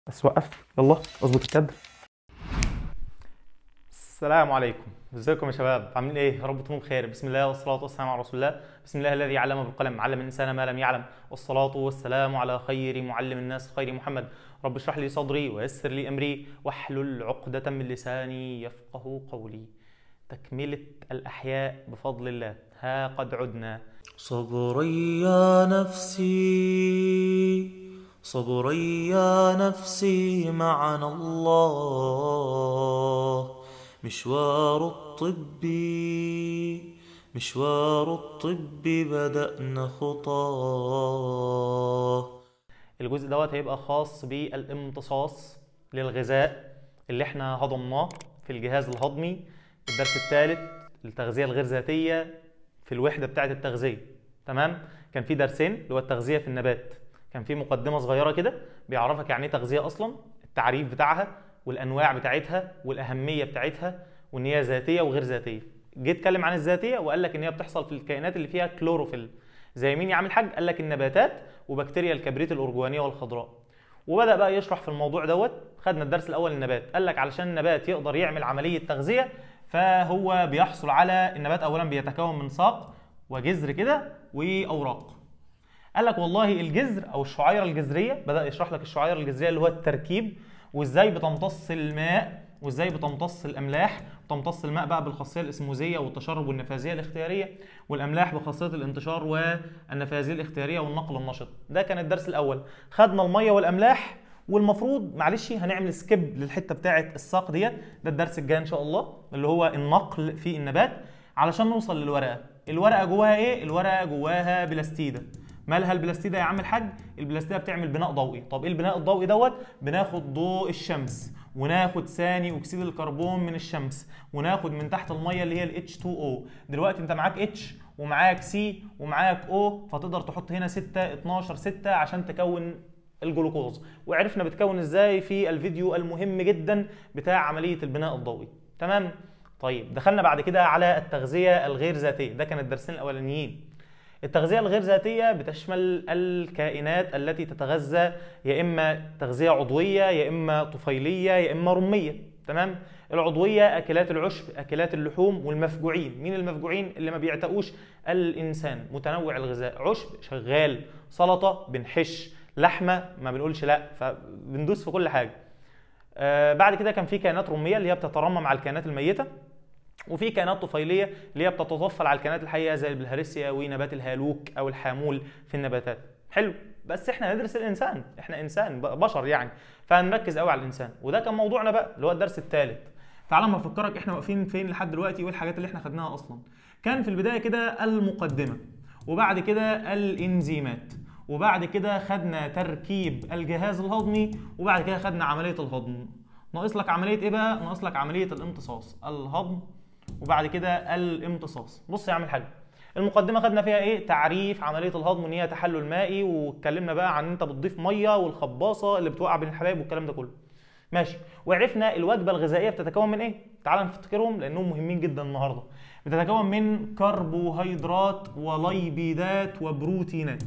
بس وقف يلا اظبط الكادر السلام عليكم ازيكم يا شباب عاملين ايه يا رب تكونوا بخير بسم الله والصلاه والسلام على رسول الله بسم الله الذي علم بالقلم علم الانسان ما لم يعلم والصلاه والسلام على خير معلم الناس خير محمد رب اشرح لي صدري ويسر لي امري واحلل عقده من لساني يفقه قولي تكمله الاحياء بفضل الله ها قد عدنا صبري يا نفسي صبري يا نفسي معنا الله مشوار الطب مشوار الطب بدأنا خطاه الجزء دوت هيبقى خاص بالامتصاص للغذاء اللي احنا هضمناه في الجهاز الهضمي الدرس الثالث التغذية الغير ذاتية في الوحدة بتاعة التغذية تمام كان في درسين اللي هو التغذية في النبات كان في مقدمة صغيرة كده بيعرفك يعني ايه تغذية أصلا التعريف بتاعها والأنواع بتاعتها والأهمية بتاعتها وإن هي ذاتية وغير ذاتية جه اتكلم عن الذاتية وقال لك إن هي بتحصل في الكائنات اللي فيها كلوروفيل زي مين يا عم الحاج قال لك النباتات وبكتيريا الكبريت الأرجوانية والخضراء وبدأ بقى يشرح في الموضوع دوت خدنا الدرس الأول النبات قال لك علشان النبات يقدر يعمل عملية تغذية فهو بيحصل على النبات أولا بيتكون من ساق وجذر كده وأوراق قال لك والله الجذر او الشعيره الجذريه بدا يشرح لك الشعيره الجذريه اللي هو التركيب وازاي بتمتص الماء وازاي بتمتص الاملاح بتمتص الماء بقى بالخاصيه الاسموزيه والتشرب والنفاذيه الاختياريه والاملاح بخاصيه الانتشار والنفاذيه الاختياريه والنقل النشط ده كان الدرس الاول خدنا الميه والاملاح والمفروض معلش هنعمل سكيب للحته بتاعه الساق ديت ده الدرس الجاي ان شاء الله اللي هو النقل في النبات علشان نوصل للورقه الورقه جواها ايه الورقه جواها بلاستيده مالها البلاستيده يا عم الحاج البلاستيده بتعمل بناء ضوئي طب ايه البناء الضوئي دوت بناخد ضوء الشمس وناخد ثاني اكسيد الكربون من الشمس وناخد من تحت الميه اللي هي ال H2O دلوقتي انت معاك H ومعاك C ومعاك O فتقدر تحط هنا 6 12 6 عشان تكون الجلوكوز وعرفنا بتكون ازاي في الفيديو المهم جدا بتاع عمليه البناء الضوئي تمام طيب دخلنا بعد كده على التغذيه الغير ذاتيه ده كان الدرسين الاولانيين التغذية الغير ذاتية بتشمل الكائنات التي تتغذى يا إما تغذية عضوية يا إما طفيلية يا إما رمية تمام العضوية أكلات العشب أكلات اللحوم والمفجوعين مين المفجوعين اللي ما بيعتقوش الإنسان متنوع الغذاء عشب شغال سلطة بنحش لحمة ما بنقولش لا فبندوس في كل حاجة آه بعد كده كان في كائنات رمية اللي هي بتترمم على الكائنات الميتة وفي كائنات طفيليه اللي هي بتتطفل على الكائنات الحيه زي البلهارسيا ونبات الهالوك او الحامول في النباتات حلو بس احنا هندرس الانسان احنا انسان بشر يعني فهنركز قوي على الانسان وده كان موضوعنا بقى اللي هو الدرس الثالث تعال ما افكرك احنا واقفين فين لحد دلوقتي وايه الحاجات اللي احنا خدناها اصلا كان في البدايه كده المقدمه وبعد كده الانزيمات وبعد كده خدنا تركيب الجهاز الهضمي وبعد كده خدنا عمليه الهضم ناقص لك عمليه ايه بقى ناقص لك عمليه الامتصاص الهضم وبعد كده الامتصاص بص يا عم الحاج المقدمه خدنا فيها ايه تعريف عمليه الهضم ان هي تحلل مائي واتكلمنا بقى عن انت بتضيف ميه والخباصه اللي بتوقع بين الحبايب والكلام ده كله ماشي وعرفنا الوجبه الغذائيه بتتكون من ايه تعال نفتكرهم لانهم مهمين جدا النهارده بتتكون من كربوهيدرات وليبيدات وبروتينات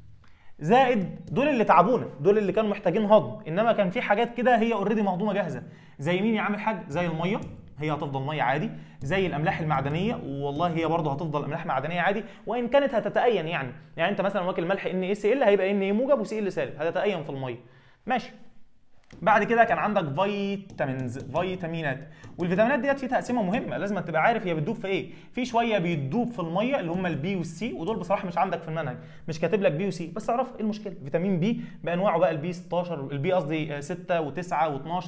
زائد دول اللي تعبونا دول اللي كانوا محتاجين هضم انما كان في حاجات كده هي اوريدي مهضومه جاهزه زي مين يا عم الحاج زي الميه هي هتفضل ميه عادي زي الاملاح المعدنيه والله هي برضه هتفضل املاح معدنيه عادي وان كانت هتتأين يعني يعني انت مثلا واكل ملح ان اس ال هيبقى ان موجب وسي ال سالب هتتأين في الميه ماشي بعد كده كان عندك فيتامينز فيتامينات والفيتامينات ديت في تقسيمه مهمه لازم تبقى عارف هي بتدوب في ايه في شويه بيدوب في الميه اللي هم البي والسي ودول بصراحه مش عندك في المنهج مش كاتب لك بي وسي بس اعرف ايه المشكله فيتامين بي بانواعه بقى البي 16 البي قصدي 6 و9 و12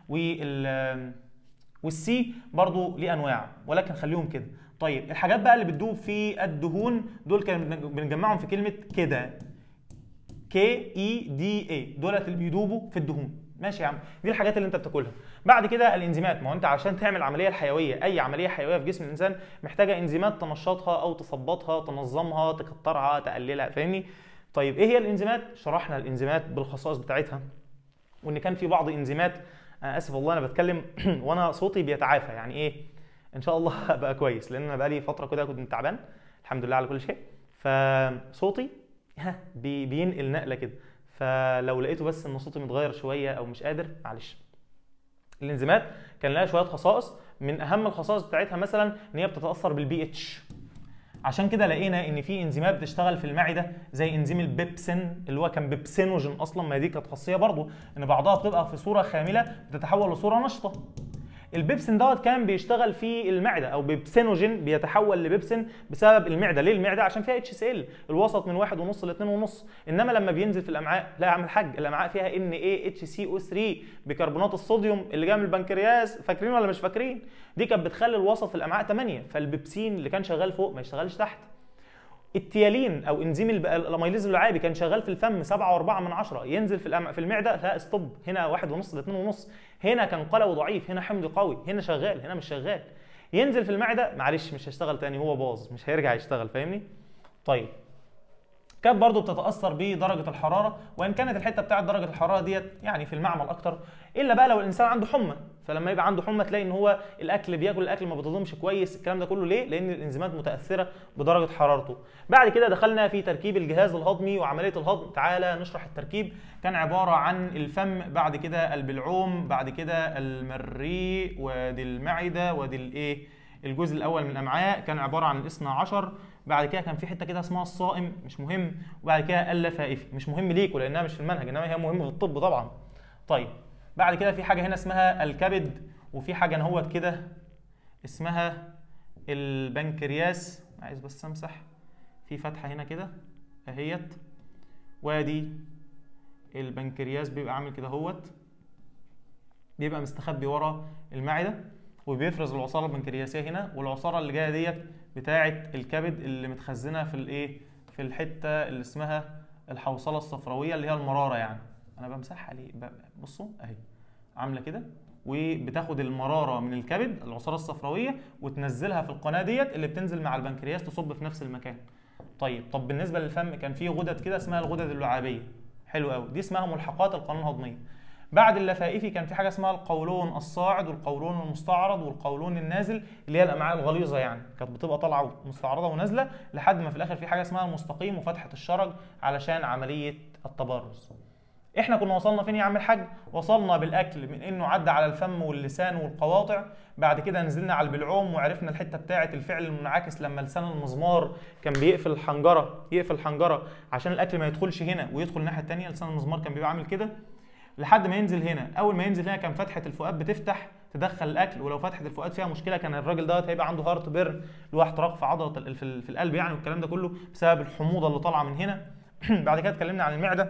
وال والسي برضو ليه انواع ولكن خليهم كده طيب الحاجات بقى اللي بتدوب في الدهون دول كان بنجمعهم في كلمه كده كي اي دي اي دولت اللي بيدوبوا في الدهون ماشي يا عم دي الحاجات اللي انت بتاكلها بعد كده الانزيمات ما هو انت عشان تعمل عمليه الحيويه اي عمليه حيويه في جسم الانسان محتاجه انزيمات تنشطها او تثبطها تنظمها تكترها تقللها فاهمني طيب ايه هي الانزيمات شرحنا الانزيمات بالخصائص بتاعتها وان كان في بعض انزيمات انا اسف والله انا بتكلم وانا صوتي بيتعافى يعني ايه ان شاء الله ابقى كويس لان انا بقالي فتره كده كنت تعبان الحمد لله على كل شيء فصوتي ها بي بينقل نقله كده فلو لقيته بس ان صوتي متغير شويه او مش قادر معلش الانزيمات كان لها شويه خصائص من اهم الخصائص بتاعتها مثلا ان هي بتتاثر بالبي اتش عشان كده لقينا ان في انزيمات بتشتغل في المعده زي انزيم البيبسين اللي هو كان بيبسينوجين اصلا ما دي كانت خاصيه برضه ان بعضها بتبقى في صوره خامله بتتحول لصوره نشطه البيبسين دوت كان بيشتغل في المعده او بيبسينوجين بيتحول لبيبسين بسبب المعده ليه المعده عشان فيها اتش سي ال الوسط من واحد ونص ل 2 ونص انما لما بينزل في الامعاء لا يا عم الحاج الامعاء فيها ان اي اتش سي او 3 بيكربونات الصوديوم اللي جاي من البنكرياس فاكرين ولا مش فاكرين دي كانت بتخلي الوسط في الامعاء 8 فالبيبسين اللي كان شغال فوق ما يشتغلش تحت التيالين او انزيم الب- الاميليز اللعابي كان شغال في الفم 7 و4 من 10 ينزل في الأم... في المعده لا ستوب هنا واحد ونص ل 2 ونص هنا كان قلوي ضعيف هنا حمض قوي هنا شغال هنا مش شغال ينزل في المعده معلش مش هيشتغل تاني هو باظ مش هيرجع يشتغل فاهمني طيب كانت برضه بتتاثر بدرجه الحراره وان كانت الحته بتاعه درجه الحراره ديت يعني في المعمل اكتر الا بقى لو الانسان عنده حمى فلما يبقى عنده حمى تلاقي ان هو الاكل بياكل الاكل ما بيتهضمش كويس الكلام ده كله ليه لان الانزيمات متاثره بدرجه حرارته بعد كده دخلنا في تركيب الجهاز الهضمي وعمليه الهضم تعالى نشرح التركيب كان عباره عن الفم بعد كده البلعوم بعد كده المريء ودي المعده ودي الايه الجزء الاول من الامعاء كان عباره عن الاثنى عشر بعد كده كان في حته كده اسمها الصائم مش مهم وبعد كده اللفائفي مش مهم ليكوا لانها مش في المنهج انما هي مهمه في الطب طبعا طيب بعد كده في حاجه هنا اسمها الكبد وفي حاجه نهوت كده اسمها البنكرياس عايز بس امسح في فتحه هنا كده اهيت وادي البنكرياس بيبقى عامل كده هوت بيبقى مستخبي ورا المعده وبيفرز العصاره البنكرياسيه هنا والعصاره اللي جايه ديت بتاعه الكبد اللي متخزنه في الايه في الحته اللي اسمها الحوصله الصفراويه اللي هي المراره يعني انا بمسحها ليه ب- بصوا اهي عامله كده وبتاخد المراره من الكبد العصاره الصفراويه وتنزلها في القناه ديت اللي بتنزل مع البنكرياس تصب في نفس المكان طيب طب بالنسبه للفم كان في غدد كده اسمها الغدد اللعابيه حلو قوي دي اسمها ملحقات القناه الهضميه بعد اللفائفي كان في حاجه اسمها القولون الصاعد والقولون المستعرض والقولون النازل اللي هي الامعاء الغليظه يعني كانت بتبقى طالعه مستعرضه ونازله لحد ما في الاخر في حاجه اسمها المستقيم وفتحه الشرج علشان عمليه التبرز احنا كنا وصلنا فين يا عم الحاج وصلنا بالاكل من انه عدى على الفم واللسان والقواطع بعد كده نزلنا على البلعوم وعرفنا الحته بتاعه الفعل المنعكس لما لسان المزمار كان بيقفل الحنجره يقفل الحنجره عشان الاكل ما يدخلش هنا ويدخل الناحيه الثانيه لسان المزمار كان بيبقى عامل كده لحد ما ينزل هنا اول ما ينزل هنا كان فتحه الفؤاد بتفتح تدخل الاكل ولو فتحه الفؤاد فيها مشكله كان الراجل دوت هيبقى عنده هارت بير اللي هو احتراق في عضله ال- في ال- في القلب يعني والكلام ده كله بسبب الحموضه اللي طالعه من هنا بعد كده اتكلمنا عن المعده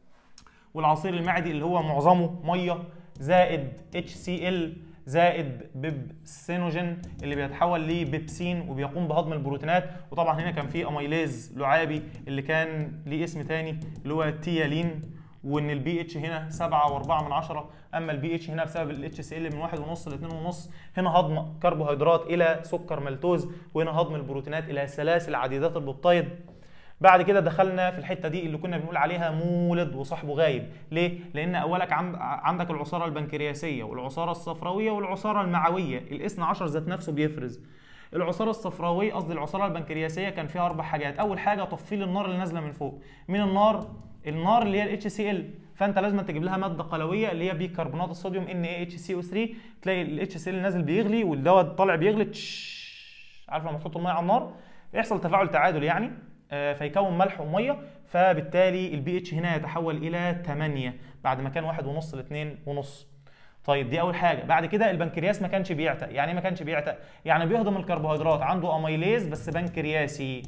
والعصير المعدي اللي هو معظمه ميه زائد HCl زائد بيبسينوجين اللي بيتحول لبيبسين وبيقوم بهضم البروتينات وطبعا هنا كان في اميليز لعابي اللي كان ليه اسم تاني اللي هو تيالين وان البي اتش هنا 7 و4 من 10 اما البي اتش هنا بسبب الاتش سي ال من 1 ونص ل 2 ونص هنا هضم كربوهيدرات الى سكر مالتوز وهنا هضم البروتينات الى سلاسل عديدات البيبتايد بعد كده دخلنا في الحته دي اللي كنا بنقول عليها مولد وصاحبه غايب ليه لان اولك عم- عندك العصاره البنكرياسيه والعصاره الصفراويه والعصاره المعويه الاثنى عشر ذات نفسه بيفرز العصاره الصفراويه قصدي العصاره البنكرياسيه كان فيها اربع حاجات اول حاجه تفصيل النار اللي نازله من فوق من النار النار اللي هي الاتش سي ال فانت لازم تجيب لها ماده قلويه اللي هي بيكربونات الصوديوم ان اي اتش سي او 3 تلاقي الاتش سي ال نازل بيغلي والدواء طالع بيغلي تش- عارف لما تحط الميه على النار يحصل تفاعل تعادل يعني آه، فيكون ملح وميه فبالتالي البي اتش هنا يتحول الى 8 بعد ما كان واحد ونص ل 2 ونص طيب دي اول حاجه بعد كده البنكرياس ما كانش بيعتق يعني إيه ما كانش بيعتق يعني بيهضم الكربوهيدرات عنده اميليز بس بنكرياسي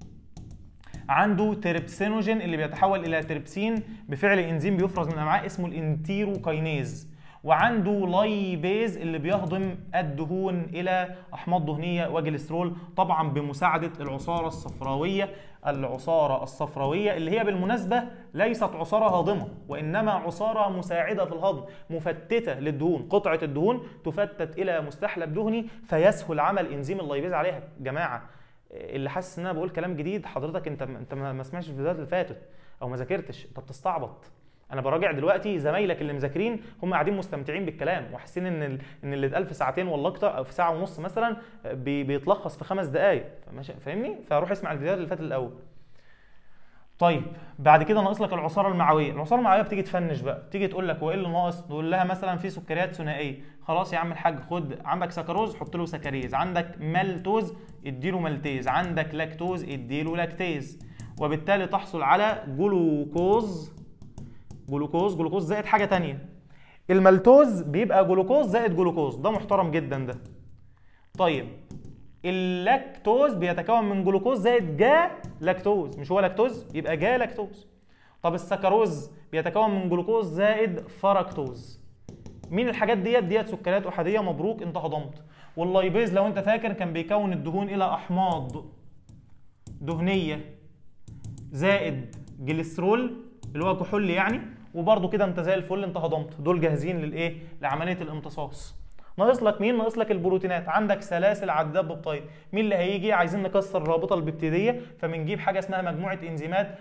عنده تريبسينوجين اللي بيتحول الى تريبسين بفعل انزيم بيفرز من الامعاء اسمه الانتيروكاينيز وعنده لايبيز اللي بيهضم الدهون الى احماض دهنيه وجليسرول طبعا بمساعده العصاره الصفراويه العصاره الصفراويه اللي هي بالمناسبه ليست عصاره هاضمه وانما عصاره مساعده في الهضم مفتته للدهون قطعه الدهون تفتت الى مستحلب دهني فيسهل عمل انزيم اللايبيز عليها جماعه اللي حاسس ان انا بقول كلام جديد حضرتك انت انت ما ما سمعتش الفيديوهات اللي فاتت او ما ذاكرتش انت بتستعبط انا براجع دلوقتي زمايلك اللي مذاكرين هم قاعدين مستمتعين بالكلام وحاسين ان ال- ان اللي اتقال في ساعتين ولا اكتر او في ساعه ونص مثلا بي- بيتلخص في خمس دقائق فماشي- فاهمني فروح اسمع الفيديوهات اللي فاتت الاول طيب بعد كده ناقص لك العصاره المعويه العصاره المعويه بتيجي تفنش بقى تيجي تقول لك هو ايه اللي ناقص تقول لها مثلا في سكريات ثنائيه خلاص يا عم الحاج خد عندك سكروز حط له سكريز عندك مالتوز اديله مالتيز عندك لاكتوز اديله لاكتيز وبالتالي تحصل على جلوكوز جلوكوز جلوكوز زائد حاجه تانية المالتوز بيبقى جلوكوز زائد جلوكوز ده محترم جدا ده طيب اللاكتوز بيتكون من جلوكوز زائد جا لاكتوز مش هو لاكتوز يبقى جا لاكتوز طب السكروز بيتكون من جلوكوز زائد فركتوز مين الحاجات ديت ديت سكريات احاديه مبروك انت هضمت واللايبيز لو انت فاكر كان بيكون الدهون الى احماض دهنيه زائد جليسرول اللي هو كحول يعني وبرده كده انت زي الفل انت هضمت دول جاهزين للايه لعمليه الامتصاص ناقص لك مين ناقص لك البروتينات عندك سلاسل عداد بيبتايد مين اللي هيجي عايزين نكسر الرابطه البيبتيديه فبنجيب حاجه اسمها مجموعه انزيمات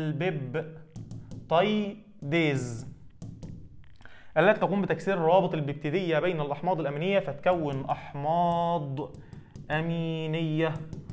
البيبتايديز التي تقوم بتكسير الروابط البيبتيديه بين الاحماض الامينيه فتكون احماض امينيه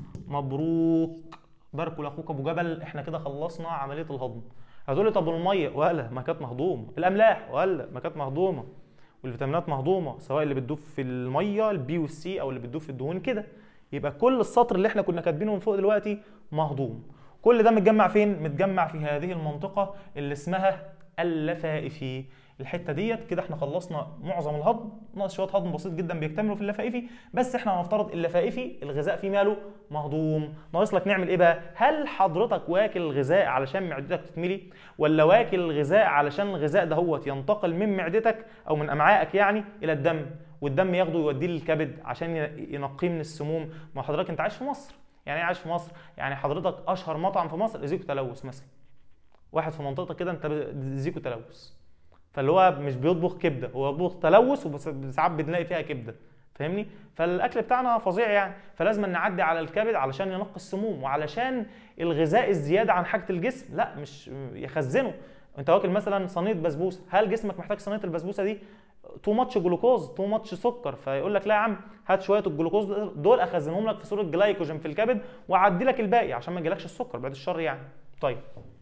مبروك باركوا لاخوك ابو جبل احنا كده خلصنا عمليه الهضم هتقول لي طب الميه ولا ما كانت مهضومه الاملاح ولا ما كانت مهضومه والفيتامينات مهضومه سواء اللي بتدوب في الميه البي والسي او اللي بتدوب في الدهون كده يبقى كل السطر اللي احنا كنا كاتبينه من فوق دلوقتي مهضوم كل ده متجمع فين متجمع في هذه المنطقه اللي اسمها اللفائفي الحته ديت كده احنا خلصنا معظم الهضم ناقص شويه هضم بسيط جدا بيكتملوا في اللفائفي بس احنا هنفترض اللفائفي الغذاء فيه ماله مهضوم ناقص لك نعمل ايه بقى هل حضرتك واكل الغذاء علشان معدتك تتملي ولا واكل الغذاء علشان الغذاء دهوت ينتقل من معدتك او من امعائك يعني الى الدم والدم ياخده يوديه للكبد عشان ينقيه من السموم ما حضرتك انت عايش في مصر يعني ايه عايش في مصر يعني حضرتك اشهر مطعم في مصر زيكو تلوث مثلا واحد في منطقتك كده انت زيكو تلوث فاللي هو مش بيطبخ كبده هو بيطبخ تلوث وساعات بنلاقي فيها كبده فاهمني فالاكل بتاعنا فظيع يعني فلازم نعدي على الكبد علشان ينقي السموم وعلشان الغذاء الزياده عن حاجه الجسم لا مش يخزنه انت واكل مثلا صينيه بسبوسه هل جسمك محتاج صينيه البسبوسه دي تو ماتش جلوكوز تو ماتش سكر فيقول لك لا يا عم هات شويه الجلوكوز دول اخزنهم لك في صوره جلايكوجين في الكبد واعدي لك الباقي عشان ما يجيلكش السكر بعد الشر يعني طيب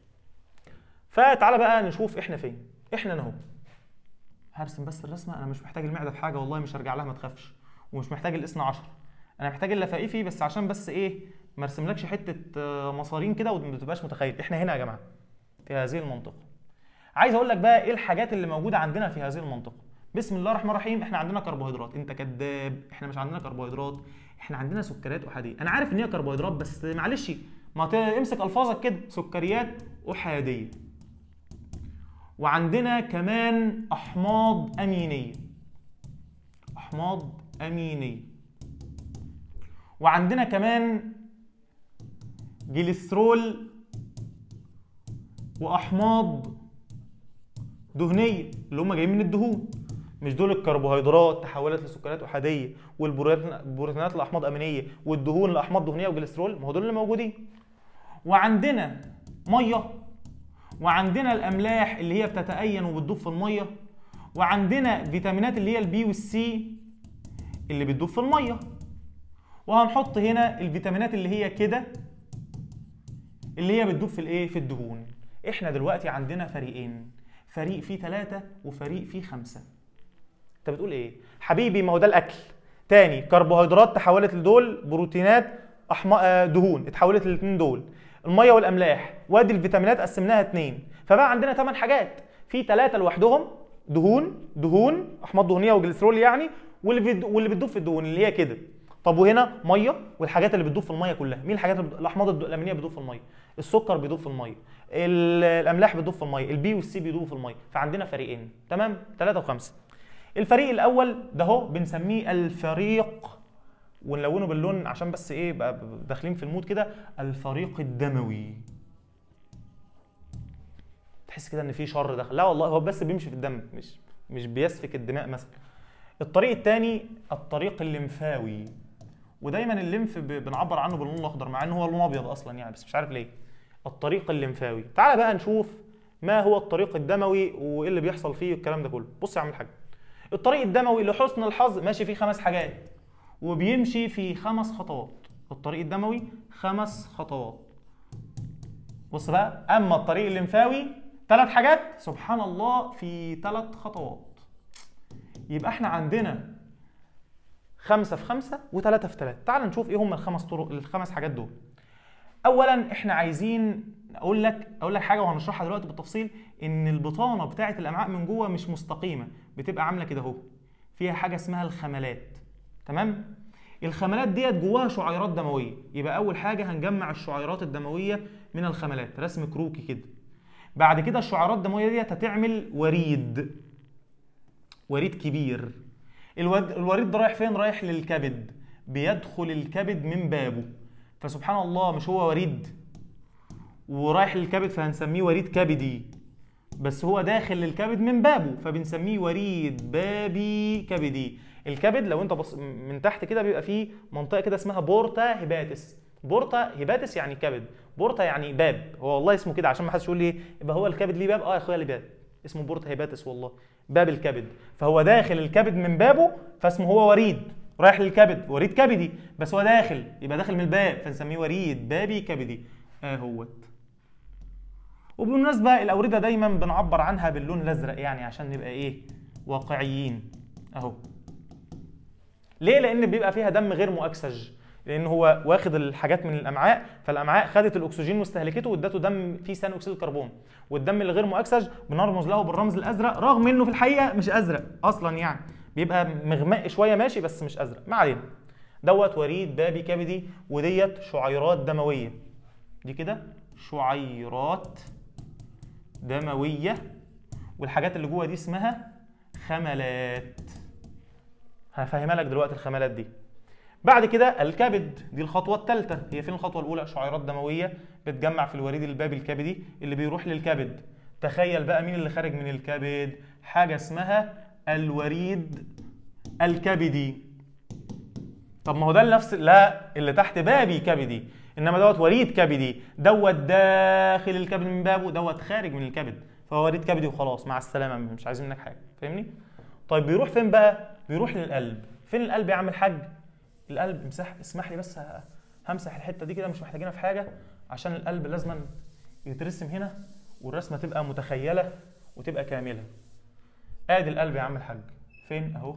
فتعالى بقى نشوف احنا فين احنا اهو هرسم بس الرسمه انا مش محتاج المعده في حاجه والله مش هرجع لها ما تخافش ومش محتاج الاثنى عشر انا محتاج اللفائفي بس عشان بس ايه ما ارسملكش حته مصارين كده وما تبقاش متخيل احنا هنا يا جماعه في هذه المنطقه عايز اقول لك بقى ايه الحاجات اللي موجوده عندنا في هذه المنطقه بسم الله الرحمن الرحيم احنا عندنا كربوهيدرات انت كذاب احنا مش عندنا كربوهيدرات احنا عندنا سكريات احاديه انا عارف ان هي كربوهيدرات بس معلش ما امسك الفاظك كده سكريات احاديه وعندنا كمان احماض امينيه احماض امينيه وعندنا كمان جليسرول واحماض دهنيه اللي هم جايين من الدهون مش دول الكربوهيدرات تحولت لسكريات احاديه والبروتينات لاحماض امينيه والدهون لاحماض دهنيه وجليسرول ما هو دول اللي موجودين وعندنا ميه وعندنا الاملاح اللي هي بتتأين وبتدوب في الميه وعندنا فيتامينات اللي هي البي والسي اللي بتدوب في الميه وهنحط هنا الفيتامينات اللي هي كده اللي هي بتدوب في الايه في الدهون احنا دلوقتي عندنا فريقين فريق فيه ثلاثة وفريق فيه خمسة انت بتقول ايه حبيبي ما هو ده الاكل تاني كربوهيدرات تحولت لدول بروتينات أحم... دهون اتحولت للاثنين دول الميه والاملاح وادي الفيتامينات قسمناها اتنين فبقى عندنا ثمان حاجات في ثلاثه لوحدهم دهون دهون احماض دهنيه وجليسرول يعني واللي بيد... واللي بتدوب في الدهون اللي هي كده طب وهنا ميه والحاجات اللي بتدوب في الميه كلها مين الحاجات اللي بت... الاحماض الامينيه بتدوب في الميه السكر بيدوب في الميه ال... الاملاح بتدوب في الميه البي والسي بيدوبوا في الميه فعندنا فريقين تمام ثلاثه وخمسه الفريق الاول ده هو بنسميه الفريق ونلونه باللون عشان بس ايه بقى داخلين في المود كده الفريق الدموي تحس كده ان في شر داخل لا والله هو بس بيمشي في الدم مش مش بيسفك الدماء مثلا الطريق الثاني الطريق الليمفاوي ودايما الليمف بنعبر عنه باللون الاخضر مع ان هو لون ابيض اصلا يعني بس مش عارف ليه الطريق الليمفاوي تعال بقى نشوف ما هو الطريق الدموي وايه اللي بيحصل فيه والكلام ده كله بص يا عم الحاج الطريق الدموي لحسن الحظ ماشي فيه خمس حاجات وبيمشي في خمس خطوات الطريق الدموي خمس خطوات بص بقى اما الطريق الليمفاوي ثلاث حاجات سبحان الله في ثلاث خطوات يبقى احنا عندنا خمسة في خمسة وثلاثة في ثلاثة تعال نشوف ايه هم الخمس طرق الخمس حاجات دول اولا احنا عايزين اقول لك اقول لك حاجه وهنشرحها دلوقتي بالتفصيل ان البطانه بتاعه الامعاء من جوه مش مستقيمه بتبقى عامله كده اهو فيها حاجه اسمها الخملات تمام الخملات ديت جواها شعيرات دمويه يبقى اول حاجه هنجمع الشعيرات الدمويه من الخملات رسم كروكي كده بعد كده الشعيرات الدمويه ديت هتعمل وريد وريد كبير الود- الوريد ده رايح فين رايح للكبد بيدخل الكبد من بابه فسبحان الله مش هو وريد ورايح للكبد فهنسميه وريد كبدي بس هو داخل للكبد من بابه فبنسميه وريد بابي كبدي الكبد لو انت بص من تحت كده بيبقى فيه منطقه كده اسمها بورتا هيباتس بورتا هيباتس يعني كبد بورتا يعني باب هو والله اسمه كده عشان ما حدش يقول لي ايه يبقى هو الكبد ليه باب اه يا اخويا ليه باب اسمه بورتا هيباتس والله باب الكبد فهو داخل الكبد من بابه فاسمه هو وريد رايح للكبد وريد كبدي بس هو داخل يبقى داخل من الباب فنسميه وريد بابي كبدي اهوت وبالمناسبة الأوردة دايما بنعبر عنها باللون الأزرق يعني عشان نبقى إيه واقعيين أهو ليه؟ لأن بيبقى فيها دم غير مؤكسج لأن هو واخد الحاجات من الأمعاء فالأمعاء خدت الأكسجين واستهلكته وادته دم فيه ثاني أكسيد الكربون والدم اللي غير مؤكسج بنرمز له بالرمز الأزرق رغم إنه في الحقيقة مش أزرق أصلا يعني بيبقى مغمق شوية ماشي بس مش أزرق ما علينا دوت وريد بابي كبدي وديت شعيرات دموية دي كده شعيرات دموية والحاجات اللي جوه دي اسمها خملات هفهمها لك دلوقتي الخملات دي بعد كده الكبد دي الخطوة الثالثة هي فين الخطوة الأولى شعيرات دموية بتجمع في الوريد البابي الكبدي اللي بيروح للكبد تخيل بقى مين اللي خارج من الكبد حاجة اسمها الوريد الكبدي طب ما هو ده نفس لا اللي تحت بابي كبدي انما دوت وريد كبدي دوت داخل الكبد من بابه دوت خارج من الكبد فهو وريد كبدي وخلاص مع السلامه مش عايزين منك حاجه فاهمني طيب بيروح فين بقى بيروح للقلب فين القلب يا عم الحاج القلب مسح اسمح لي بس ه- همسح الحته دي كده مش محتاجينها في حاجه عشان القلب لازما يترسم هنا والرسمه تبقى متخيله وتبقى كامله ادي القلب يا عم الحاج فين اهو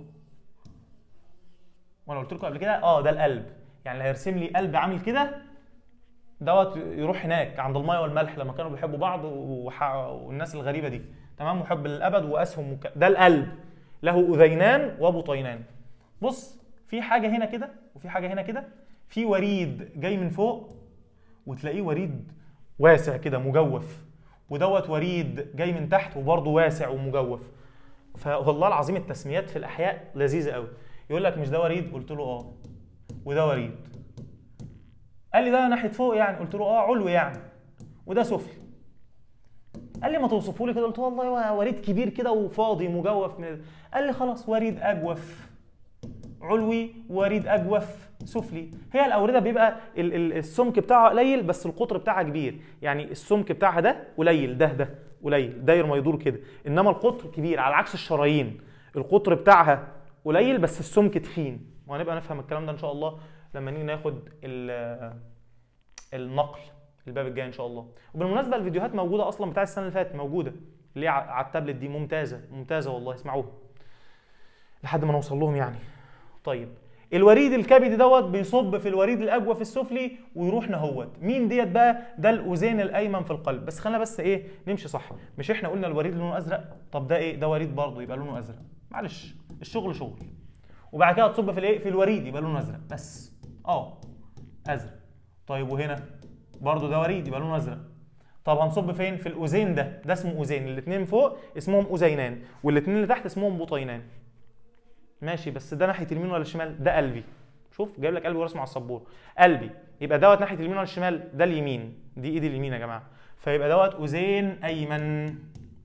وانا قلت لكم قبل كده اه ده القلب يعني اللي هيرسم لي قلب عامل كده دوت يروح هناك عند الميه والملح لما كانوا بيحبوا بعض وح... والناس الغريبه دي تمام محب للابد واسهم وك... ده القلب له اذينان وبطينان بص في حاجه هنا كده وفي حاجه هنا كده في وريد جاي من فوق وتلاقيه وريد واسع كده مجوف ودوت وريد جاي من تحت وبرضه واسع ومجوف فوالله العظيم التسميات في الاحياء لذيذه قوي يقول لك مش ده وريد قلت له اه وده وريد قال لي ده ناحيه فوق يعني قلت له اه علوي يعني وده سفلي قال لي ما توصفه لي كده قلت له والله هو وريد كبير كده وفاضي مجوف من قال لي خلاص وريد اجوف علوي وريد اجوف سفلي هي الاورده بيبقى ال- ال- السمك بتاعها قليل بس القطر بتاعها كبير يعني السمك بتاعها ده قليل ده ده قليل داير ما يدور كده انما القطر كبير على عكس الشرايين القطر بتاعها قليل بس السمك تخين وهنبقى نفهم الكلام ده ان شاء الله لما نيجي ناخد ال- النقل الباب الجاي ان شاء الله وبالمناسبه الفيديوهات موجوده اصلا بتاع السنه اللي فاتت موجوده اللي هي ع- على التابلت دي ممتازه ممتازه والله اسمعوها لحد ما نوصل لهم يعني طيب الوريد الكبدي دوت بيصب في الوريد الاجوف السفلي ويروح نهوت مين ديت بقى ده الاذين الايمن في القلب بس خلينا بس ايه نمشي صح مش احنا قلنا الوريد لونه ازرق طب ده ايه ده وريد برضه يبقى لونه ازرق معلش الشغل شغل وبعد كده تصب في الايه في الوريد يبقى لونه ازرق بس اه ازرق طيب وهنا برضه ده وريد يبقى لونه ازرق طب هنصب فين في الاذين ده ده اسمه اذين الاثنين فوق اسمهم اذينان والاثنين اللي تحت اسمهم بطينان ماشي بس ده ناحيه اليمين ولا الشمال ده قلبي شوف جايب لك قلبي ورسمه على السبوره قلبي يبقى دوت ناحيه اليمين ولا الشمال ده اليمين دي ايدي اليمين يا جماعه فيبقى دوت اذين ايمن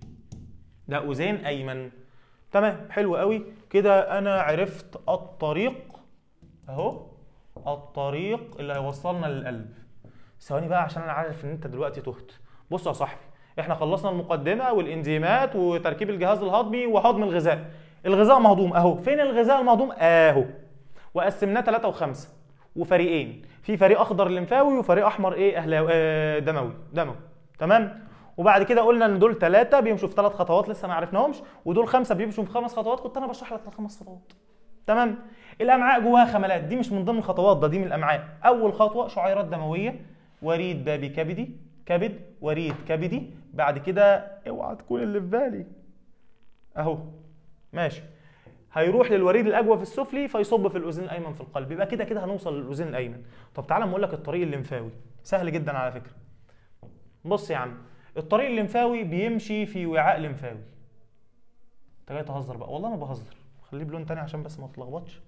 ده اذين ايمن تمام حلو قوي كده انا عرفت الطريق اهو الطريق اللي هيوصلنا للقلب ثواني بقى عشان انا عارف ان انت دلوقتي تهت بص يا صاحبي احنا خلصنا المقدمه والانزيمات وتركيب الجهاز الهضمي وهضم الغذاء الغذاء مهضوم اهو فين الغذاء المهضوم اهو وقسمناه ثلاثة وخمسة وفريقين في فريق اخضر لمفاوي وفريق احمر ايه اهلاوي آه دموي دموي تمام وبعد كده قلنا ان دول ثلاثه بيمشوا في ثلاث خطوات لسه ما عرفناهمش ودول خمسه بيمشوا في خمس خطوات كنت انا بشرح لك الخمس خطوات تمام الامعاء جواها خملات دي مش من ضمن الخطوات ده دي من الامعاء اول خطوه شعيرات دمويه وريد بابي كبدي كبد وريد كبدي بعد كده اوعى تكون اللي في بالي اهو ماشي هيروح للوريد الاجوف السفلي فيصب في الاذن الايمن في القلب يبقى كده كده هنوصل للاذن الايمن طب تعالى اقول لك الطريق الليمفاوي سهل جدا على فكره بص يا عم الطريق الليمفاوي بيمشي في وعاء ليمفاوي انت جاي تهزر بقى والله ما بهزر خليه بلون تاني عشان بس ما تلخبطش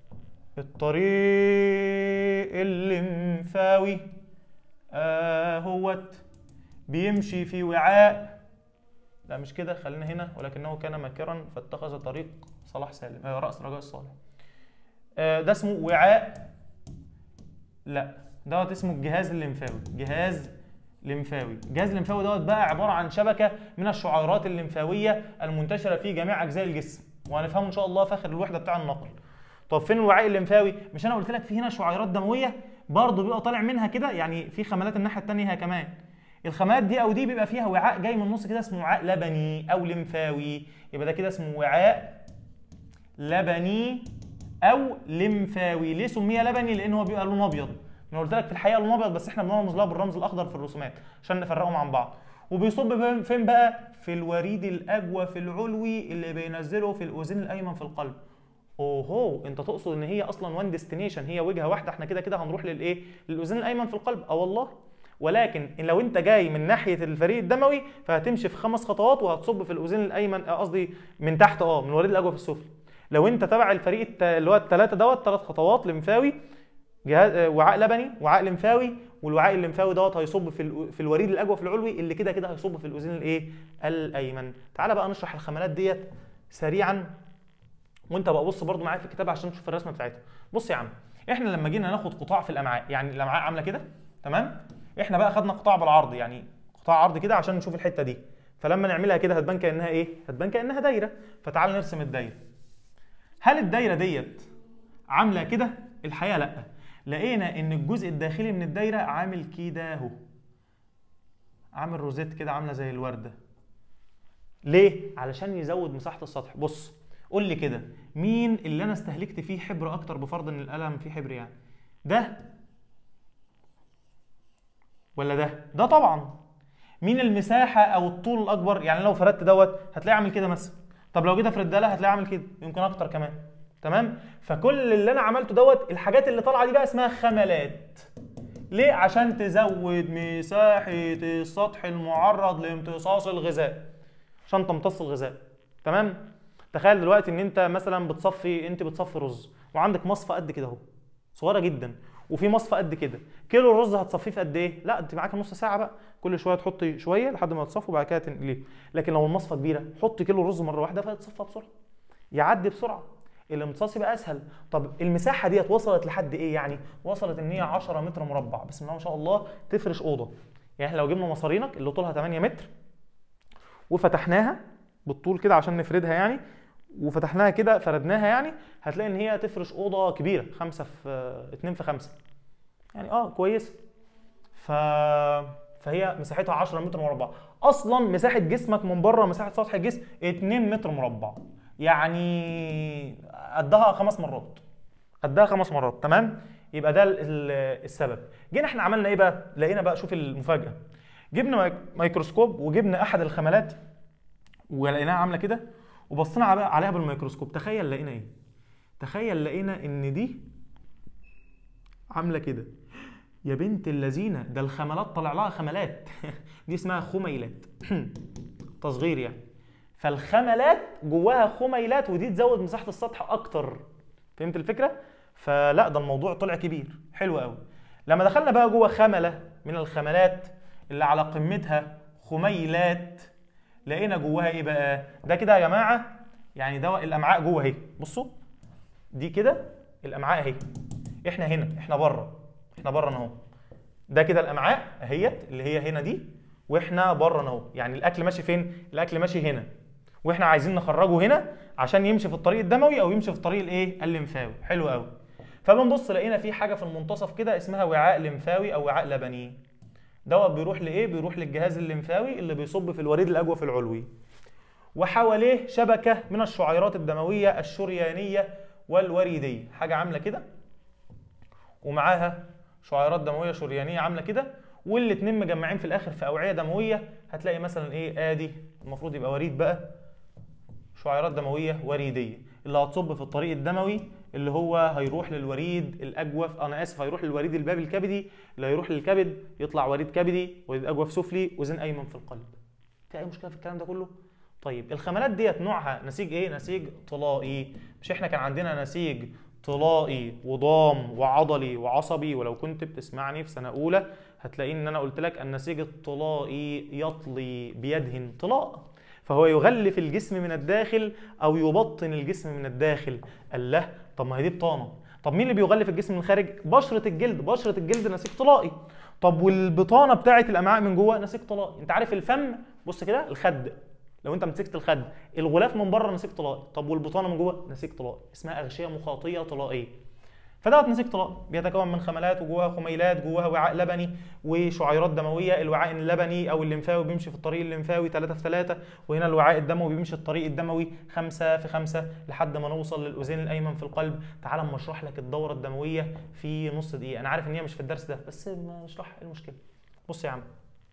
الطريق الليمفاوي اهوت بيمشي في وعاء لا مش كده خلينا هنا ولكنه كان ماكرا فاتخذ طريق صلاح سالم آه راس رجاء الصالح آه ده اسمه وعاء لا دوت اسمه الجهاز الليمفاوي جهاز ليمفاوي الجهاز الليمفاوي دوت بقى عباره عن شبكه من الشعيرات الليمفاويه المنتشره في جميع اجزاء الجسم وهنفهمه ان شاء الله في اخر الوحده بتاع النقل طب فين الوعاء الليمفاوي مش انا قلت لك في هنا شعيرات دمويه برضه بيبقى طالع منها كده يعني في خملات الناحيه الثانيه كمان الخملات دي او دي بيبقى فيها وعاء جاي من النص كده اسمه وعاء لبني او ليمفاوي يبقى ده كده اسمه وعاء لبني او ليمفاوي ليه سمي لبني لان هو بيبقى لونه ابيض انا قلت لك في الحقيقه لونه ابيض بس احنا بنرمز لها بالرمز الاخضر في الرسومات عشان نفرقهم عن بعض وبيصب فين- فين بقى في الوريد الاجوف العلوي اللي بينزله في الاذن الايمن في القلب اوهو انت تقصد ان هي اصلا وان ديستنيشن هي وجهه واحده احنا كده كده هنروح للايه للاذن الايمن في القلب اه والله ولكن إن لو انت جاي من ناحيه الفريق الدموي فهتمشي في خمس خطوات وهتصب في الاذن الايمن آه، قصدي من تحت اه من الوريد الاجوف السفلي لو انت تبع الفريق الت- اللي هو الثلاثه دوت ثلاث خطوات لمفاوي جهاز آه، وعاء لبني وعاء لمفاوي والوعاء الليمفاوي دوت هيصب في الو- في الوريد الاجوف العلوي اللي كده كده هيصب في الاذن الايه الايمن تعالى بقى نشرح الخملات ديت سريعا وانت بقى بص برضو معايا في الكتاب عشان تشوف الرسمه بتاعتها بص يا عم احنا لما جينا ناخد قطاع في الامعاء يعني الامعاء عامله كده تمام احنا بقى خدنا قطاع بالعرض يعني قطاع عرض كده عشان نشوف الحته دي فلما نعملها كده هتبان كانها ايه هتبان كانها دايره فتعال نرسم الدايره هل الدايره ديت عامله كده الحقيقه لا لقينا ان الجزء الداخلي من الدايره عامل كده اهو عامل روزيت كده عامله زي الورده ليه علشان يزود مساحه السطح بص قول لي كده مين اللي انا استهلكت فيه حبر اكتر بفرض ان القلم فيه حبر يعني ده ولا ده ده طبعا مين المساحه او الطول الاكبر يعني لو فردت دوت هتلاقي عامل كده مثلا طب لو جيت افرد ده لا هتلاقي عامل كده يمكن اكتر كمان تمام فكل اللي انا عملته دوت الحاجات اللي طالعه دي بقى اسمها خملات ليه عشان تزود مساحه السطح المعرض لامتصاص الغذاء عشان تمتص الغذاء تمام تخيل دلوقتي ان انت مثلا بتصفي انت بتصفي رز وعندك مصفى قد كده اهو صغيره جدا وفي مصفى قد كده كيلو الرز هتصفيه في قد ايه لا انت معاك نص ساعه بقى كل شويه تحطي شويه لحد ما تصفي وبعد كده تنقليه لكن لو المصفى كبيره حطي كيلو رز مره واحده فيتصفى بسرعه يعدي بسرعه الامتصاص يبقى اسهل طب المساحه ديت وصلت لحد ايه يعني وصلت ان هي 10 متر مربع بسم الله ما شاء الله تفرش اوضه يعني احنا لو جبنا مصارينك اللي طولها 8 متر وفتحناها بالطول كده عشان نفردها يعني وفتحناها كده فردناها يعني هتلاقي ان هي تفرش اوضه كبيره خمسة في اتنين في خمسة يعني اه كويس ف فهي مساحتها 10 متر مربع اصلا مساحه جسمك من بره مساحه سطح الجسم 2 متر مربع يعني قدها خمس مرات قدها خمس مرات تمام يبقى ده ال- ال- السبب جينا احنا عملنا ايه بقى لقينا بقى شوف المفاجاه جبنا مايك- ميكروسكوب وجبنا احد الخملات ولقيناها عامله كده وبصينا على- عليها بالميكروسكوب تخيل لقينا ايه تخيل لقينا ان دي عامله كده يا بنت اللذينه ده الخملات طلع لها خملات دي اسمها خميلات تصغير يعني فالخملات جواها خميلات ودي تزود مساحه السطح اكتر فهمت الفكره فلا ده الموضوع طلع كبير حلو قوي لما دخلنا بقى جوه خمله من الخملات اللي على قمتها خميلات لقينا جواها ايه بقى ده كده يا جماعه يعني ده الامعاء جوه اهي بصوا دي كده الامعاء اهي احنا هنا احنا بره احنا بره اهو ده كده الامعاء اهيت اللي هي هنا دي واحنا بره اهو يعني الاكل ماشي فين الاكل ماشي هنا واحنا عايزين نخرجه هنا عشان يمشي في الطريق الدموي او يمشي في الطريق الايه الليمفاوي حلو قوي فبنبص لقينا في حاجه في المنتصف كده اسمها وعاء لمفاوي او وعاء لبني دوت بيروح لايه بيروح للجهاز الليمفاوي اللي بيصب في الوريد الاجوف العلوي وحواليه شبكه من الشعيرات الدمويه الشريانيه والوريديه حاجه عامله كده ومعاها شعيرات دمويه شريانيه عامله كده والاتنين مجمعين في الاخر في اوعيه دمويه هتلاقي مثلا ايه ادي المفروض يبقى وريد بقى شعيرات دمويه وريديه اللي هتصب في الطريق الدموي اللي هو هيروح للوريد الاجوف انا اسف هيروح للوريد البابي الكبدي اللي هيروح للكبد يطلع وريد كبدي وريد اجوف سفلي وزن ايمن في القلب في اي مشكله في الكلام ده كله طيب الخملات ديت نوعها نسيج ايه نسيج طلائي مش احنا كان عندنا نسيج طلائي وضام وعضلي وعصبي ولو كنت بتسمعني في سنه اولى هتلاقي ان انا قلت لك النسيج الطلائي يطلي بيده طلاء فهو يغلف الجسم من الداخل او يبطن الجسم من الداخل قال له طب ما هي دي بطانه طب مين اللي بيغلف الجسم من الخارج بشره الجلد بشره الجلد نسيج طلائي طب والبطانه بتاعه الامعاء من جوه نسيج طلائي انت عارف الفم بص كده الخد لو انت مسكت الخد الغلاف من بره نسيج طلائي طب والبطانه من جوه نسيج طلائي اسمها اغشيه مخاطيه طلائيه فدوت نسيج طلائي بيتكون من خملات وجواها خميلات جواها وعاء لبني وشعيرات دمويه الوعاء اللبني او الليمفاوي بيمشي في الطريق الليمفاوي 3 في 3 وهنا الوعاء الدموي بيمشي الطريق الدموي 5 في 5 لحد ما نوصل للاذين الايمن في القلب تعال اما اشرح لك الدوره الدمويه في نص دقيقه انا عارف ان هي مش في الدرس ده بس ما اشرح ايه المشكله بص يا عم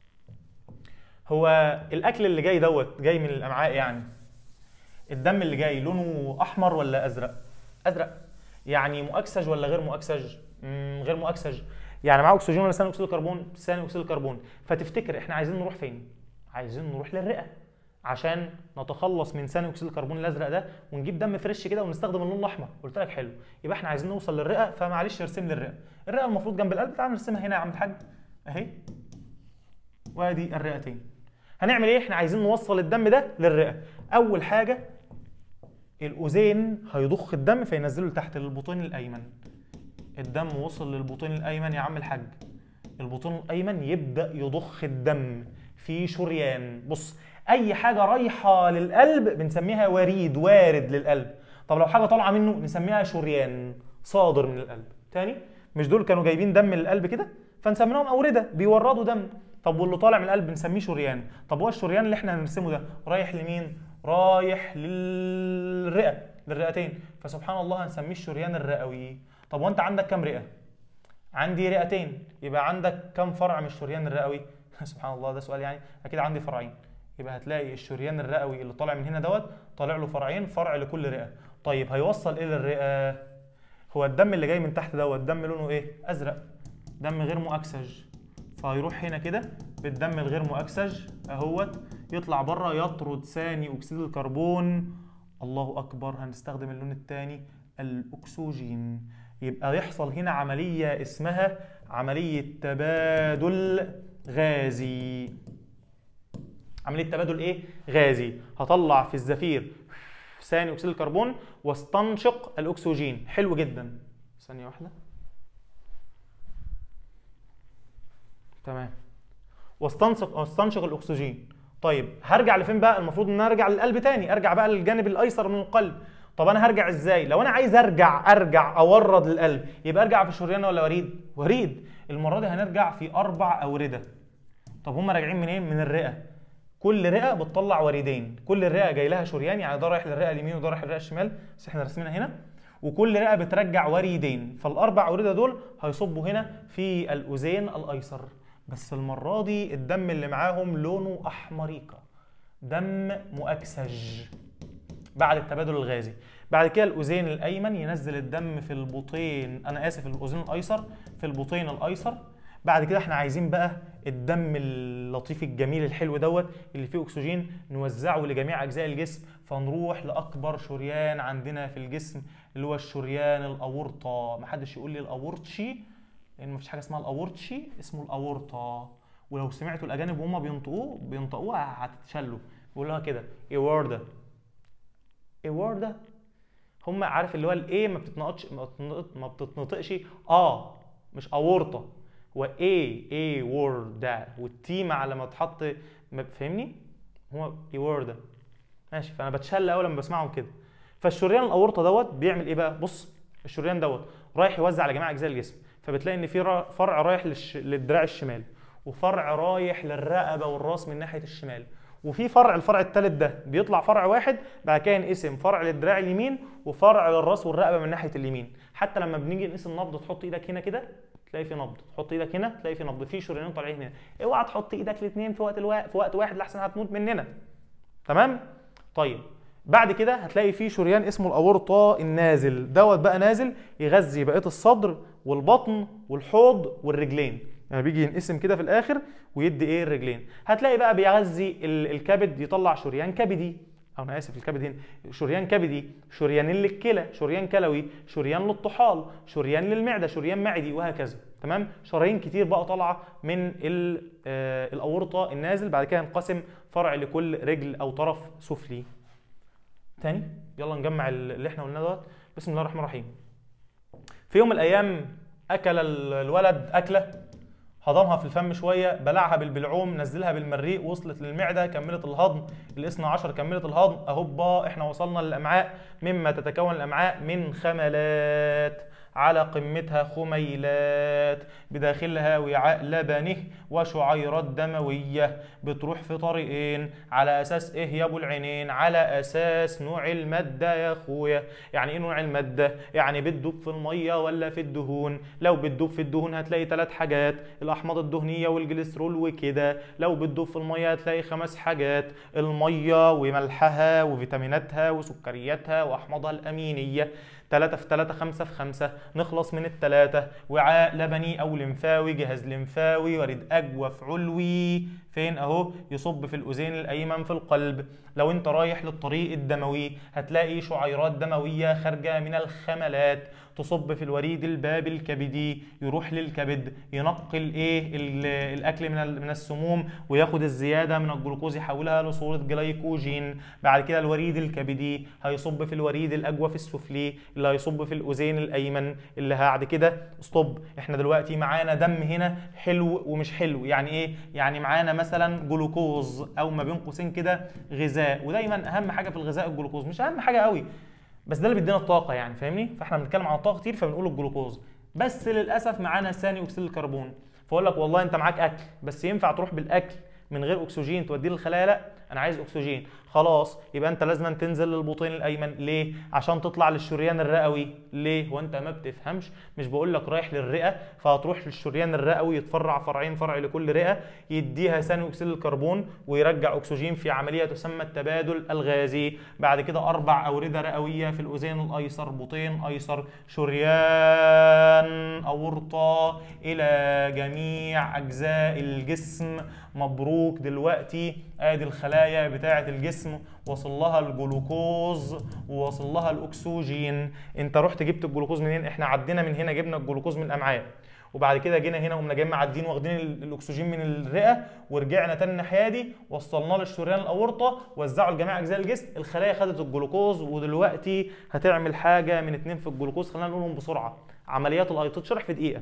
هو الاكل اللي جاي دوت جاي من الامعاء يعني الدم اللي جاي لونه احمر ولا ازرق ازرق يعني مؤكسج ولا غير مؤكسج مم غير مؤكسج يعني معاه اكسجين ولا ثاني اكسيد الكربون ثاني اكسيد الكربون فتفتكر احنا عايزين نروح فين عايزين نروح للرئه عشان نتخلص من ثاني اكسيد الكربون الازرق ده ونجيب دم فريش كده ونستخدم اللون الاحمر قلت لك حلو يبقى احنا عايزين نوصل للرئه فمعلش ارسم لي الرئه الرئه المفروض جنب القلب تعال نرسمها هنا يا عم الحاج اهي وادي الرئتين هنعمل ايه احنا عايزين نوصل الدم ده للرئه اول حاجه الاذين هيضخ الدم فينزله لتحت للبطين الايمن الدم وصل للبطين الايمن يا عم الحاج البطين الايمن يبدا يضخ الدم في شريان بص اي حاجه رايحه للقلب بنسميها وريد وارد للقلب طب لو حاجه طالعه منه نسميها شريان صادر من القلب تاني مش دول كانوا جايبين دم للقلب كده فنسميهم اورده بيوردوا دم طب واللي طالع من القلب بنسميه شريان طب هو الشريان اللي احنا هنرسمه ده رايح لمين رايح للرئه للرئتين فسبحان الله هنسميه الشريان الرئوي طب وانت عندك كام رئه عندي رئتين يبقى عندك كام فرع من الشريان الرئوي سبحان الله ده سؤال يعني اكيد عندي فرعين يبقى هتلاقي الشريان الرئوي اللي طالع من هنا دوت طالع له فرعين فرع لكل رئه طيب هيوصل ايه للرئه هو الدم اللي جاي من تحت دوت دم لونه ايه ازرق دم غير مؤكسج فهيروح هنا كده بالدم الغير مؤكسج اهوت يطلع بره يطرد ثاني اكسيد الكربون الله اكبر هنستخدم اللون الثاني الاكسجين يبقى يحصل هنا عمليه اسمها عمليه تبادل غازي عمليه تبادل ايه غازي هطلع في الزفير ثاني اكسيد الكربون واستنشق الاكسجين حلو جدا ثانيه واحده تمام واستنشق واستنشق الاكسجين طيب هرجع لفين بقى المفروض ان ارجع للقلب تاني ارجع بقى للجانب الايسر من القلب طب انا هرجع ازاي لو انا عايز ارجع ارجع اورد للقلب يبقى ارجع في شريان ولا وريد وريد المره دي هنرجع في اربع اورده طب هم راجعين منين من الرئه كل رئه بتطلع وريدين كل رئه جاي لها شريان يعني ده رايح للرئه اليمين وده رايح للرئه الشمال بس احنا رسمينها هنا وكل رئه بترجع وريدين فالاربع اورده دول هيصبوا هنا في الاذين الايسر بس المره دي الدم اللي معاهم لونه احمريقه دم مؤكسج بعد التبادل الغازي بعد كده الاذين الايمن ينزل الدم في البطين انا اسف الاذين الايسر في البطين الايسر بعد كده احنا عايزين بقى الدم اللطيف الجميل الحلو دوت اللي فيه اكسجين نوزعه لجميع اجزاء الجسم فنروح لاكبر شريان عندنا في الجسم اللي هو الشريان الاورطه محدش يقول لي الاورطشي لان مفيش حاجه اسمها الاورطشي اسمه الاورطه ولو سمعتوا الاجانب وهم بينطقوه بينطقوها هتتشلوا بيقولوها كده ايواردا ايواردا هم عارف اللي هو الايه ما بتتنطقش ما بتتنطق- ما بتتنطقش اه مش اورطه هو اي اي ووردا والتي مع لما تحط ما- فاهمني هو ايواردا ماشي فانا بتشل اول لما بسمعهم كده فالشريان الاورطه دوت بيعمل ايه بقى بص الشريان دوت رايح يوزع على جميع اجزاء الجسم فبتلاقي ان في را- فرع رايح للش... للدراع الشمال وفرع رايح للرقبه والراس من ناحيه الشمال وفي فرع الفرع الثالث ده بيطلع فرع واحد بعد كده ينقسم فرع للدراع اليمين وفرع للراس والرقبه من ناحيه اليمين حتى لما بنيجي نقيس النبض تحط ايدك هنا كده تلاقي في نبض تحط ايدك هنا تلاقي في نبض في شريانين طالعين هنا اوعى تحط ايدك الاثنين في وقت الوا... في وقت واحد لحسن هتموت مننا تمام طيب بعد كده هتلاقي في شريان اسمه الاورطه النازل دوت بقى نازل يغذي بقيه الصدر والبطن والحوض والرجلين يعني بيجي ينقسم كده في الاخر ويدي ايه الرجلين هتلاقي بقى بيغذي ال- الكبد يطلع شريان كبدي او انا اسف الكبد هنا شريان كبدي شريان للكلى شريان كلوي شريان للطحال شريان للمعده شريان معدي وهكذا تمام شرايين كتير بقى طالعه من ال- آه، الاورطه النازل بعد كده ينقسم فرع لكل رجل او طرف سفلي تاني يلا نجمع ال- اللي احنا قلناه دوت بسم الله الرحمن الرحيم في يوم من الايام اكل ال- الولد اكله هضمها في الفم شويه بلعها بالبلعوم نزلها بالمريء وصلت للمعده كملت الهضم الاثنى عشر كملت الهضم اهوبا احنا وصلنا للامعاء مما تتكون الامعاء من خملات على قمتها خميلات بداخلها وعاء لبنه وشعيرات دموية بتروح في طريقين على أساس إيه يا أبو العينين على أساس نوع المادة يا أخويا يعني إيه نوع المادة يعني بتدوب في المية ولا في الدهون لو بتدوب في الدهون هتلاقي ثلاث حاجات الأحماض الدهنية والجليسرول وكده لو بتدوب في المية هتلاقي خمس حاجات المية وملحها وفيتاميناتها وسكرياتها وأحماضها الأمينية تلاتة في تلاتة خمسة في خمسة نخلص من التلاتة وعاء لبني أو لمفاوي جهاز لمفاوي وريد أجوف علوي فين أهو يصب في الأذين الأيمن في القلب لو أنت رايح للطريق الدموي هتلاقي شعيرات دموية خارجة من الخملات تصب في الوريد البابي الكبدي يروح للكبد ينقل ايه ال- الاكل من ال- من السموم وياخد الزياده من الجلوكوز يحولها لصوره جلايكوجين بعد كده الوريد الكبدي هيصب في الوريد الاجوف السفلي اللي هيصب في الاذين الايمن اللي بعد كده ستوب احنا دلوقتي معانا دم هنا حلو ومش حلو يعني ايه يعني معانا مثلا جلوكوز او ما بين قوسين كده غذاء ودايما اهم حاجه في الغذاء الجلوكوز مش اهم حاجه قوي بس ده اللي بيدينا الطاقه يعني فاهمني فاحنا بنتكلم عن الطاقه كتير فبنقول الجلوكوز بس للاسف معانا ثاني اكسيد الكربون فاقول لك والله انت معاك اكل بس ينفع تروح بالاكل من غير اكسجين توديه للخلايا لا انا عايز اكسجين خلاص يبقى انت لازم تنزل للبطين الايمن ليه عشان تطلع للشريان الرئوي ليه وانت ما بتفهمش مش بقول لك رايح للرئه فهتروح للشريان الرئوي يتفرع فرعين فرع لكل رئه يديها ثاني اكسيد الكربون ويرجع اكسجين في عمليه تسمى التبادل الغازي بعد كده اربع اورده رئويه في الاذين الايسر بطين ايسر شريان اورطه الى جميع اجزاء الجسم مبروك دلوقتي ادي الخلايا بتاعه الجسم وصل لها الجلوكوز ووصل لها الاكسجين انت رحت جبت الجلوكوز منين احنا عدينا من هنا جبنا الجلوكوز من الامعاء وبعد كده جينا هنا قمنا جايين معدين واخدين ال- الاكسجين من الرئه ورجعنا تاني الناحيه دي وصلناه للشريان الاورطه وزعوا لجميع اجزاء الجسم الخلايا خدت الجلوكوز ودلوقتي هتعمل حاجه من اتنين في الجلوكوز خلينا نقولهم بسرعه عمليات الاي تتشرح في دقيقه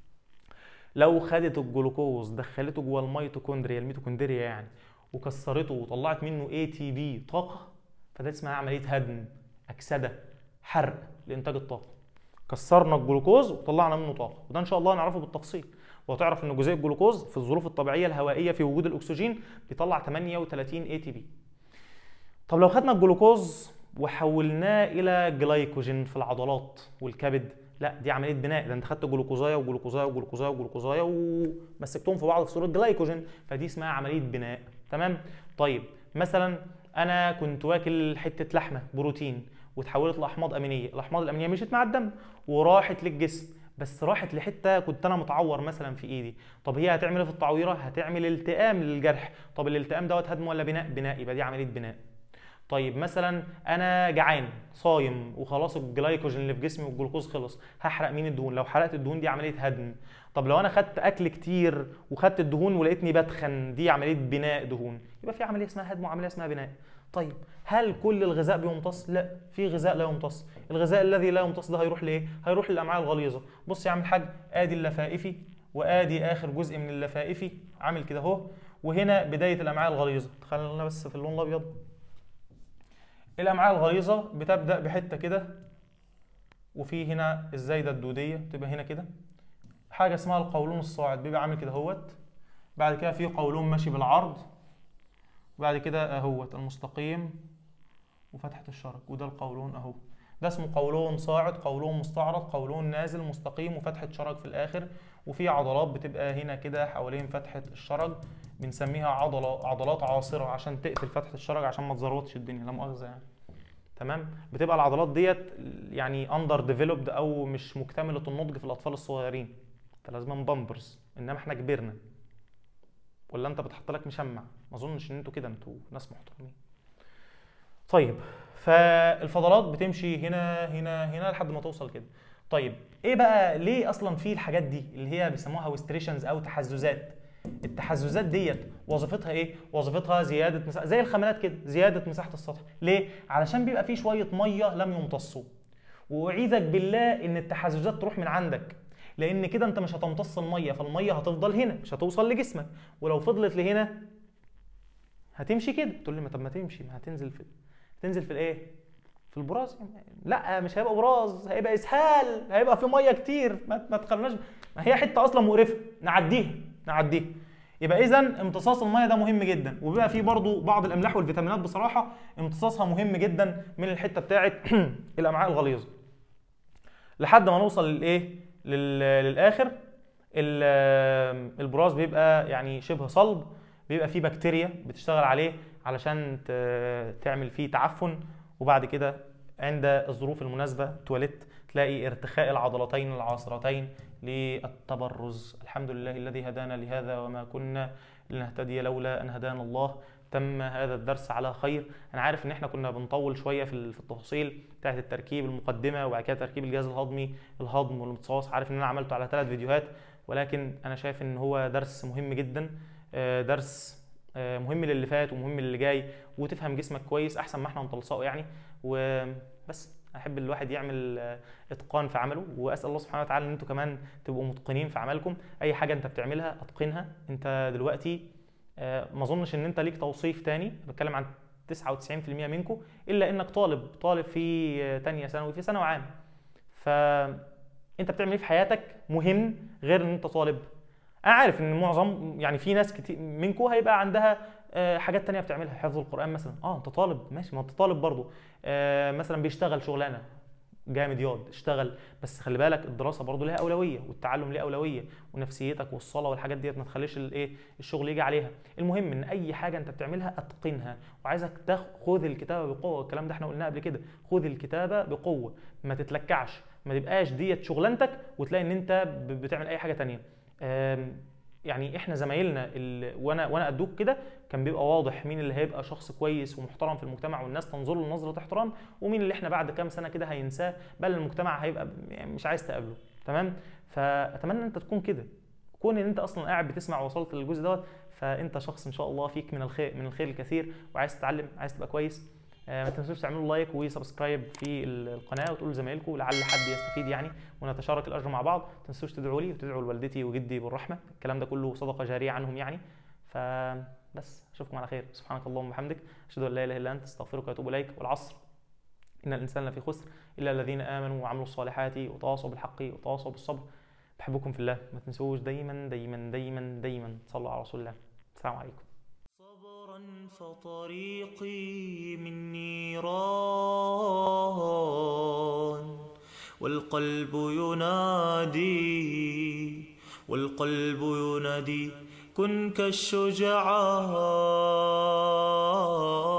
لو خدت الجلوكوز دخلته جوه الميتوكوندريا الميتوكوندريا يعني وكسرته وطلعت منه اي تي بي طاقه فده اسمها عمليه هدم اكسده حرق لانتاج الطاقه كسرنا الجلوكوز وطلعنا منه طاقه وده ان شاء الله هنعرفه بالتفصيل وهتعرف ان جزيء الجلوكوز في الظروف الطبيعيه الهوائيه في وجود الاكسجين بيطلع 38 اي تي بي طب لو خدنا الجلوكوز وحولناه الى جلايكوجين في العضلات والكبد لا دي عمليه بناء ده انت خدت جلوكوزايه وجلوكوزايه وجلوكوزايه وجلوكوزايه ومسكتهم في بعض في صوره جلايكوجين فدي اسمها عمليه بناء تمام طيب مثلا انا كنت واكل حته لحمه بروتين وتحولت لاحماض امينيه الاحماض الامينيه مشيت مع الدم وراحت للجسم بس راحت لحته كنت انا متعور مثلا في ايدي طب هي هتعمل ايه في التعويره هتعمل التئام للجرح طب الالتئام دوت هدم ولا بناء بناء يبقى دي عمليه بناء طيب مثلا انا جعان صايم وخلاص الجلايكوجين اللي في جسمي والجلوكوز خلص هحرق مين الدهون لو حرقت الدهون دي عمليه هدم طب لو انا خدت اكل كتير وخدت الدهون ولقيتني بتخن دي عمليه بناء دهون يبقى في عمليه اسمها هدم وعمليه اسمها بناء طيب هل كل الغذاء بيمتص لا في غذاء لا يمتص الغذاء الذي لا يمتص ده هيروح لايه هيروح للامعاء الغليظه بص يا عم الحاج ادي اللفائفي وادي اخر جزء من اللفائفي عامل كده اهو وهنا بدايه الامعاء الغليظه خلينا بس في اللون الابيض الامعاء الغليظه بتبدا بحته كده وفي هنا الزايده الدوديه تبقى هنا كده حاجه اسمها القولون الصاعد بيبقى عامل كده اهوت بعد كده في قولون ماشي بالعرض وبعد كده اهوت المستقيم وفتحة الشرج وده القولون اهو ده اسمه قولون صاعد قولون مستعرض قولون نازل مستقيم وفتحة شرج في الآخر وفي عضلات بتبقى هنا كده حوالين فتحة الشرج بنسميها عضلة عضلات عاصرة عشان تقفل فتحة الشرج عشان ما تزروطش الدنيا لا مؤاخذة يعني تمام بتبقى العضلات ديت يعني اندر ديفلوبد او مش مكتملة النضج في الأطفال الصغيرين فلازم بامبرز انما احنا كبرنا ولا انت بتحط لك مشمع ما اظنش ان انتوا كده انتوا ناس محترمين طيب فالفضلات بتمشي هنا هنا هنا لحد ما توصل كده طيب ايه بقى ليه اصلا في الحاجات دي اللي هي بيسموها ويستريشنز او تحززات التحززات ديت وظيفتها ايه وظيفتها زياده مساحه زي الخملات كده زياده مساحه السطح ليه علشان بيبقى فيه شويه ميه لم يمتصوا واعيذك بالله ان التحززات تروح من عندك لان كده انت مش هتمتص الميه فالميه هتفضل هنا مش هتوصل لجسمك ولو فضلت لهنا هتمشي كده تقول لي ما طب ما تمشي ما هتنزل في تنزل في الايه في البراز لا مش هيبقى براز هيبقى اسهال هيبقى في ميه كتير ما, ما تخليناش ما هي حته اصلا مقرفه نعديها نعديها يبقى اذا امتصاص الميه ده مهم جدا وبيبقى فيه برضو بعض الاملاح والفيتامينات بصراحه امتصاصها مهم جدا من الحته بتاعه الامعاء الغليظه لحد ما نوصل للايه لل- للاخر ال- البراز بيبقى يعني شبه صلب بيبقى فيه بكتيريا بتشتغل عليه علشان ت- تعمل فيه تعفن وبعد كده عند الظروف المناسبة تواليت تلاقي ارتخاء العضلتين العاصرتين للتبرز الحمد لله الذي هدانا لهذا وما كنا لنهتدي لولا أن هدانا الله تم هذا الدرس على خير انا عارف ان احنا كنا بنطول شويه في ال- في التفاصيل بتاعه التركيب المقدمه وبعد كده تركيب الجهاز الهضمي الهضم والامتصاص عارف ان انا عملته على ثلاث فيديوهات ولكن انا شايف ان هو درس مهم جدا آه، درس آه، مهم للي فات ومهم للي جاي وتفهم جسمك كويس احسن ما احنا نتلصقه يعني وبس احب الواحد يعمل آه، اتقان في عمله واسال الله سبحانه وتعالى ان انتوا كمان تبقوا متقنين في عملكم اي حاجه انت بتعملها اتقنها انت دلوقتي آه، ما اظنش ان انت ليك توصيف تاني بتكلم عن 99% منكم الا انك طالب طالب في آه، تانية ثانوي في ثانوي عام فانت بتعمل ايه في حياتك مهم غير ان انت طالب انا عارف ان معظم يعني في ناس كتير منكم هيبقى عندها آه، حاجات تانية بتعملها حفظ القرآن مثلا اه انت طالب ماشي ما انت طالب برضه آه، مثلا بيشتغل شغلانه جامد ياض اشتغل بس خلي بالك الدراسه برضه ليها اولويه والتعلم ليه اولويه ونفسيتك والصلاه والحاجات ديت ما تخليش الايه الشغل يجي عليها المهم ان اي حاجه انت بتعملها اتقنها وعايزك تاخذ الكتابه بقوه الكلام ده احنا قلناه قبل كده خذ الكتابه بقوه ما تتلكعش ما تبقاش ديت شغلانتك وتلاقي ان انت ب- بتعمل اي حاجه تانية آم، يعني احنا زمايلنا ال... وانا وانا ادوك كده كان بيبقى واضح مين اللي هيبقى شخص كويس ومحترم في المجتمع والناس تنظر له نظره احترام ومين اللي احنا بعد كام سنه كده هينساه بل المجتمع هيبقى يعني مش عايز تقابله تمام فاتمنى ان انت تكون كده كون ان انت اصلا قاعد بتسمع ووصلت للجزء دوت فانت شخص ان شاء الله فيك من الخير من الخير الكثير وعايز تتعلم عايز تبقى كويس آه، ما تنسوش تعملوا لايك وسبسكرايب في ال- القناه وتقولوا لزمايلكم لعل حد يستفيد يعني ونتشارك الاجر مع بعض ما تنسوش تدعوا لي وتدعوا لوالدتي وجدي بالرحمه الكلام ده كله صدقه جاريه عنهم يعني فبس اشوفكم على خير سبحانك اللهم وبحمدك اشهد ان لا اله الا انت استغفرك واتوب اليك والعصر ان الانسان لفي خسر الا الذين امنوا وعملوا الصالحات وتواصوا بالحق وتواصوا بالصبر بحبكم في الله ما تنسوش دايما دايما دايما دايما صلوا على رسول الله السلام عليكم صبرا فطريقي من نيران والقلب ينادي والقلب ينادي كن كالشجعان